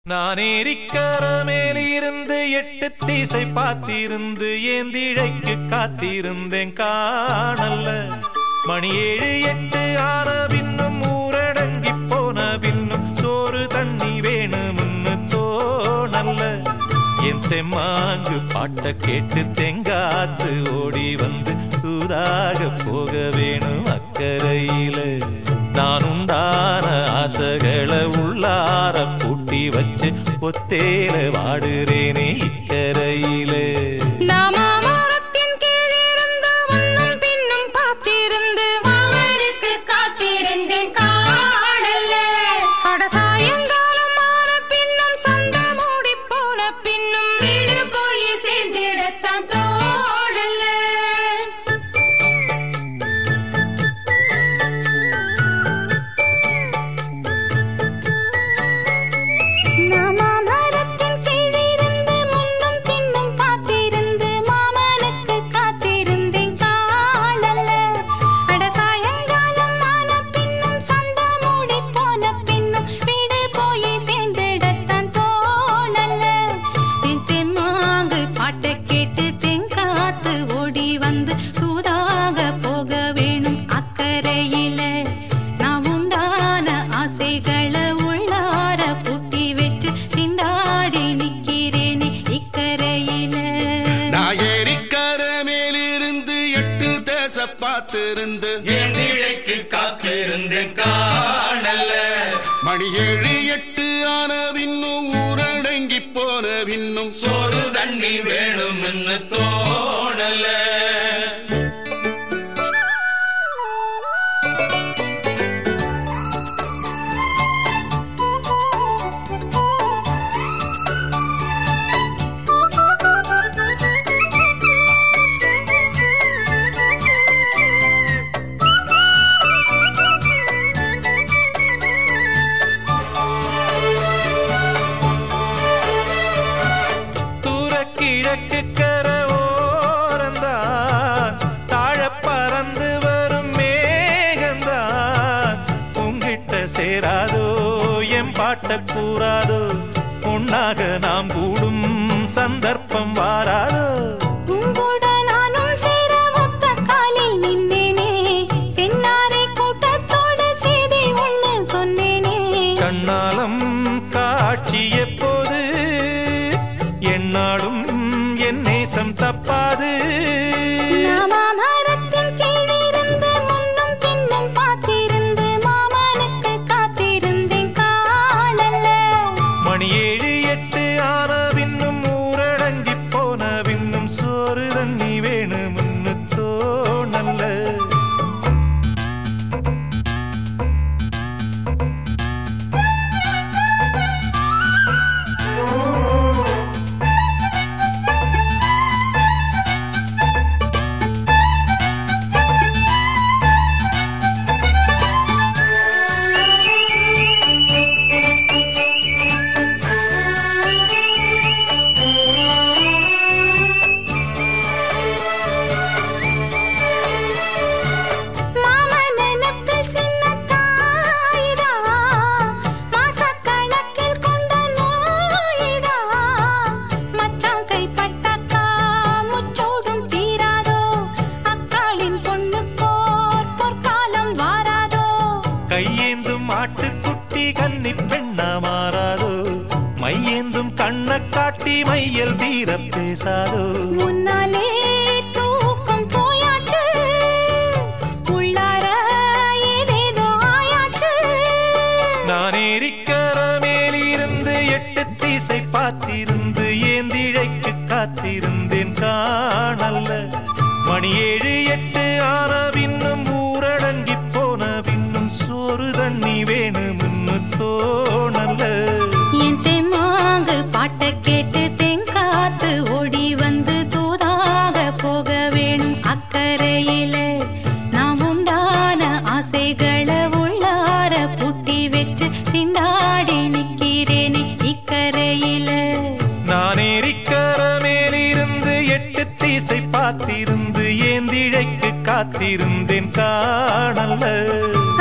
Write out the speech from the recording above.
நான் ஏரிக்கர மேலிருந்து எட்டு தீசை பார்த்திருந்து ஏந்திழைக்கு காத்திருந்தேன் காணல்ல மணி ஏழு எட்டு ஆன பின்னும் ஊரடங்கி போன பின்னும் சோறு தண்ணி வேணும்னு தோணல்ல என் தெம்மாங்கு பாட்ட கேட்டு தெங்காத்து ஓடி வந்து தூதாக போக வேணும் அக்கறையில நான் உண்டான ஆசைகளை உள்ளார பூட்டி வச்சு ஒத்தேல வாடுறேனே இக்கரையிலே நாமாமரத்தின் கீழிருந்து முன்னும் பின்னும் பார்த்திருந்து அவனுக்கு காத்திருந்தேன் காணல அட சாயங்காலம் ஆன பின்னும் சண்டை மூடி போன பின்னும் வீடு போய் சேர்ந்திடத்தான் தோழல நாமாமரத்தின் கீழிருந்து முன்னும் பின்னும் பார்த்திருந்து மாமனுக்கு காத்திருந்தேன் காணல அட சாயங்காலம் ஆன பின்னும் சண்டை மூடி போன பின்னும் வீடு போய் சேர்ந்திடத்தான் தோணல என் தெம்மாங்கு பாட்டை கேட்டு தெங்காத்து ஓடி வந்து சூதாக போக வேணும் அக்கறையில நான் உண்டான ஆசைகளை உள்ளார பூட்டி வச்சு திண்டாடி நிக்கிறேனே இக்கரையில நான் ஏரிக்கர மேலிருந்து எட்டு தேச பார்த்திருந்து என் நிழைக்கு காத்திருந்தேன் காணல்ல மணி ஏழு எட்டு ஆன பின்னும் ஊரடங்கி போன பின்னும் சோறு தண்ணி வேணும்னு தோணல தூர கிழக்கு கர ஓரந்தான் தாழ பறந்து வரும் மேகந்தான் உங்கிட்ட சேராதோ என் பாட்ட கூறாதோ உன்னாக நாம் கூடும் சந்தர்ப்பம் வாராதோ உங்கூட நானும் சேர ஒத்த காலில் நின்னேனே தென்னாரை கூட்டத்தோட செய்தி ஒண்ணு சொன்னேனே கண்ணாலம் காட்சி எப்போது என்னாலும் என் நேசம் தப்பாது நாமாமரத்தின் கீழிருந்து முன்னும் பின்னும் பார்த்திருந்து மாமனுக்கு காத்திருந்தேன் காணல மணி ஏழு எட்டு ஆன பின்னும் ஊரடங்கி போன பின்னும் சோறு தண்ணி வேணும்னு தோணல்ல மாமன் நினைப்பில் சின்ன தாயிதா மாசக்கணக்கில் கொண்ட நோயிதா மச்சான் கைப்பட்டாக்கா முச்சோடும் தீராதோ அக்காளின் பொண்ணு போர் பொற்காலம் வாராதோ கையேந்தும் ஆட்டுக்குட்டி கன்னி பெண்ணா மாறாதோ மையேந்தும் கண்ண காட்டி மையல் தீர பேசாதோ முன்னாலே தூக்கம் போயாச்சு உள்ளார ஏதேதோ ஆயாச்சு நான் ஏரிக்கர மேலிருந்து எட்டு தீசை பார்த்திருந்து ஏந்திழைக்கு காத்திருந்தேன் காணல்ல மணி ஏழு எட்டு ஆன பின்னும் ஊரடங்கி போன பின்னும் சோறு தண்ணி வேணும்னு தோணல்ல என் தெம்மாங்கு பாட்டை கேட்டு தெங்காத்து ஓடி வந்து தூதாக போக வேணும் அக்கறையில நாம் உண்டான ஆசைகளை உள்ளார பூட்டி வச்சு திண்டாடி நிக்கிறேனே இக்கரையில நான் ஏரிக்கர மேலிருந்து எட்டு தீசை பார்த்திருந்து ஏந்திழைக்கு காத்திருந்தேன் காணல்ல